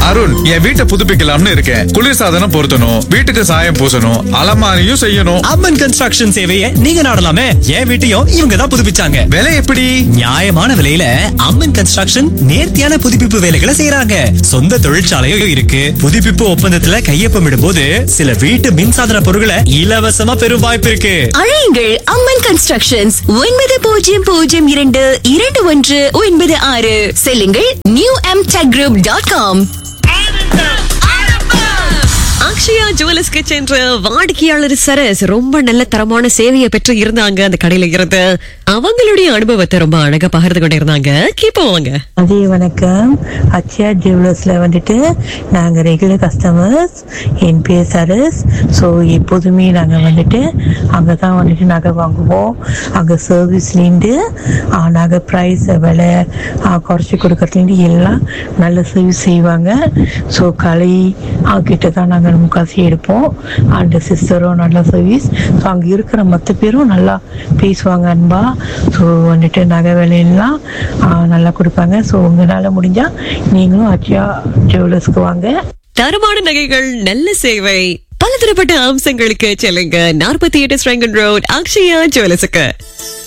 அருண் என் வீட்டை புதுப்பிக்கலாம்னு இருக்கேன் குளிர்சாதனம் பொருத்தணும் வீட்டுக்கு சாயம் பூசணும் அலமாரியும் செய்யணும் அம்மன் கன்ஸ்ட்ரக்ஷன் சேவையை நீங்க நாடலாமே என் வீட்டையும் இவங்க தான் புதுப்பிச்சாங்க விலை எப்படி நியாயமான விலையில அம்மன் கன்ஸ்ட்ரக்ஷன் நேர்த்தியான புதுப்பிப்பு வேலைகளை செய்யறாங்க சொந்த தொழிற்சாலையும் இருக்கு புதுப்பிப்பு ஒப்பந்தத்துல கையொப்பமிடும் போது சில வீட்டு மின்சாதன பொருட்களை இலவசமா பெறும் வாய்ப்பு இருக்கு அழையுங்கள் அம்மன் கன்ஸ்ட்ரக்ஷன்ஸ் ஒன்பது பூஜ்ஜியம் பூஜ்ஜியம் இரண்டு இரண்டு ஒன்று ஒன்பது ஆறு செல்லுங்கள் new M tech group dot com Akshaya ஜுவல்லர்ஸ்க்கு சென்ற வாடிக்கையாளர் சரஸ் ரொம்ப நல்ல தரமான சேவையை பெற்று இருந்தாங்க அந்த கடையில இருந்து அவங்களுடைய அனுபவத்தை ரொம்ப அழகா பகிர்ந்து கொண்டு இருந்தாங்க கேட்போம் அதே வணக்கம் அக்ஷயா ஜுவல்லர்ஸ்ல வந்துட்டு நாங்க ரெகுலர் கஸ்டமர்ஸ் என் பேர் சரஸ் ஸோ எப்போதுமே நாங்க வந்துட்டு அங்கே தான் வந்துட்டு நகை வாங்குவோம் அங்கே சர்வீஸ்லேருந்து நகை ப்ரைஸ் விலை ஆ, குறைச்சி கொடுக்கறதுலேருந்து எல்லாம் நல்ல சர்வீஸ் செய்வாங்க ஸோ கலை ஆ, கிட்ட தான் நாங்கள் முக்காசி எடுப்போம் அந்த சிஸ்டரும் நல்ல சர்வீஸ் ஸோ அங்கே இருக்கிற மற்ற பேரும் நல்லா பேசுவாங்க அன்பா ஸோ வந்துட்டு நகை விலையெல்லாம் ஆ, நல்லா கொடுப்பாங்க ஸோ உங்களால் முடிஞ்சால் நீங்களும் அக்ஷயா ஜுவல்லர்ஸ்க்கு வாங்க தரமான நகைகள் நல்ல சேவை பலதரப்பட்ட அம்சங்களுக்கு செல்லுங்க நாற்பத்தி எட்டு ஸ்ரங்கன் ரோட் அக்ஷயா ஜுவல்லர்ஸுக்கு